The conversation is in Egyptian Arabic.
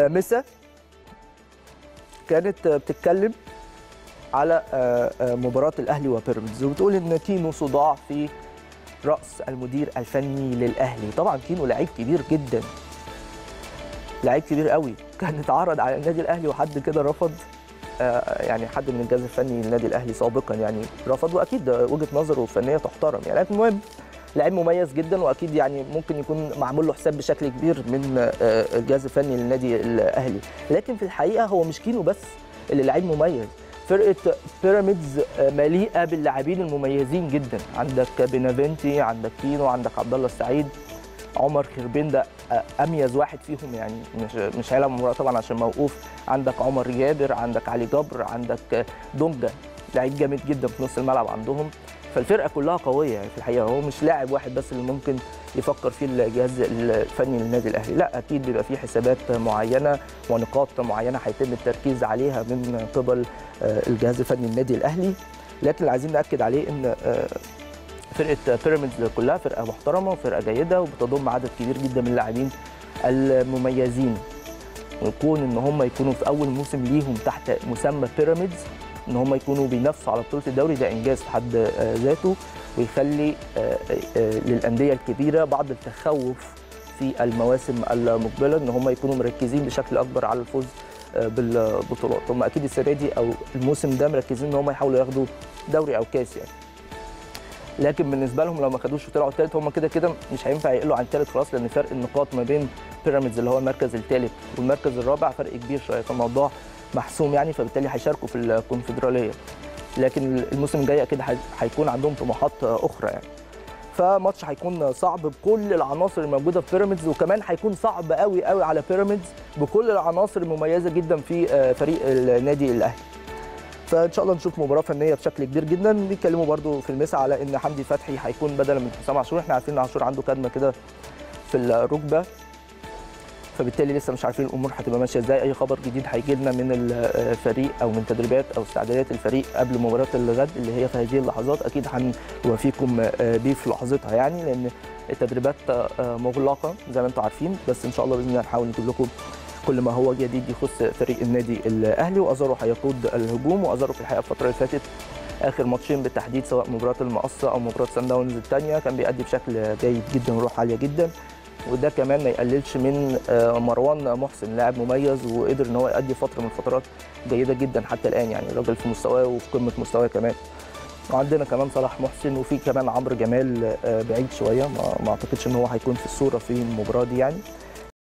مسا كانت بتتكلم على مباراه الاهلي وبيراميدز وبتقول ان كينو صداع في راس المدير الفني للاهلي طبعا كينو لعيب كبير جدا لعيب كبير قوي كان اتعرض على النادي الاهلي وحد كده رفض يعني حد من الجهاز الفني للنادي الاهلي سابقا يعني رفض واكيد وجهه نظره الفنيه تحترم يعني لكن المهم لعيب مميز جدا واكيد يعني ممكن يكون معمول له حساب بشكل كبير من الجهاز الفني للنادي الاهلي لكن في الحقيقه هو مش كينو بس اللي لعيب مميز فرقه بيراميدز مليئه باللاعبين المميزين جدا عندك بينافنتي عندك كينو عندك عبد الله السعيد عمر خربين ده اميز واحد فيهم يعني مش مش هيلعب مباراه طبعا عشان موقوف عندك عمر جابر عندك علي جبر عندك دونجا لعيب جامد جدا في نص الملعب عندهم فالفرقه كلها قويه يعني في الحقيقه هو مش لاعب واحد بس اللي ممكن يفكر فيه الجهاز الفني للنادي الاهلي لا اكيد بيبقى فيه حسابات معينه ونقاط معينه هيتم التركيز عليها من قبل الجهاز الفني للنادي الاهلي لكن اللي عايزين ناكد عليه ان فرقه بيراميدز كلها فرقه محترمه وفرقه جيده وبتضم عدد كبير جدا من اللاعبين المميزين ويكون ان هم يكونوا في اول موسم ليهم تحت مسمى بيراميدز ان هم يكونوا بينافسوا على بطوله الدوري ده انجاز في حد ذاته ويخلي للانديه الكبيره بعض التخوف في المواسم المقبله ان هم يكونوا مركزين بشكل اكبر على الفوز بالبطولات هم اكيد السنه دي او الموسم ده مركزين ان هم يحاولوا ياخدوا دوري او كاس يعني لكن بالنسبه لهم لو ما خدوش وطلعوا الثالث هم كده كده مش هينفع يقلوا عن الثالث خلاص لان فرق النقاط ما بين بيراميدز اللي هو المركز الثالث والمركز الرابع فرق كبير شويه فالموضوع محسوم يعني فبالتالي هيشاركوا في الكونفدراليه لكن الموسم الجاي اكيد هيكون عندهم طموحات اخرى يعني فماتش هيكون صعب بكل العناصر الموجوده في بيراميدز وكمان هيكون صعب قوي قوي على بيراميدز بكل العناصر المميزه جدا في فريق النادي الاهلي فان شاء الله نشوف مباراه فنيه بشكل كبير جدا بيتكلموا برده في المسا على ان حمدي فتحي هيكون بدلا من حسام عاشور احنا عارفين ان عاشور عنده كدمه كده في الركبه فبالتالي لسه مش عارفين الامور هتبقى ماشيه ازاي اي خبر جديد هيجي لنا من الفريق او من تدريبات او استعدادات الفريق قبل مباراه الغد اللي هي في هذه اللحظات اكيد هنوافيكم بيه في لحظتها يعني لان التدريبات مغلقه زي ما انتم عارفين بس ان شاء الله باذن الله هنحاول نجيب لكم كل ما هو جديد يخص فريق النادي الاهلي وازارو هيقود الهجوم وازارو في الحقيقه الفتره اللي فاتت اخر ماتشين بالتحديد سواء مباراه المقصه او مباراه سان داونز الثانيه كان بيأدي بشكل جيد جدا وروح عاليه جدا وده كمان ما يقللش من مروان محسن لاعب مميز وقدر ان هو يأدي فتره من الفترات جيده جدا حتى الان يعني الراجل في مستواه وفي قمه مستواه كمان وعندنا كمان صلاح محسن وفي كمان عمرو جمال بعيد شويه ما اعتقدش ان هو هيكون في الصوره في المباراه دي يعني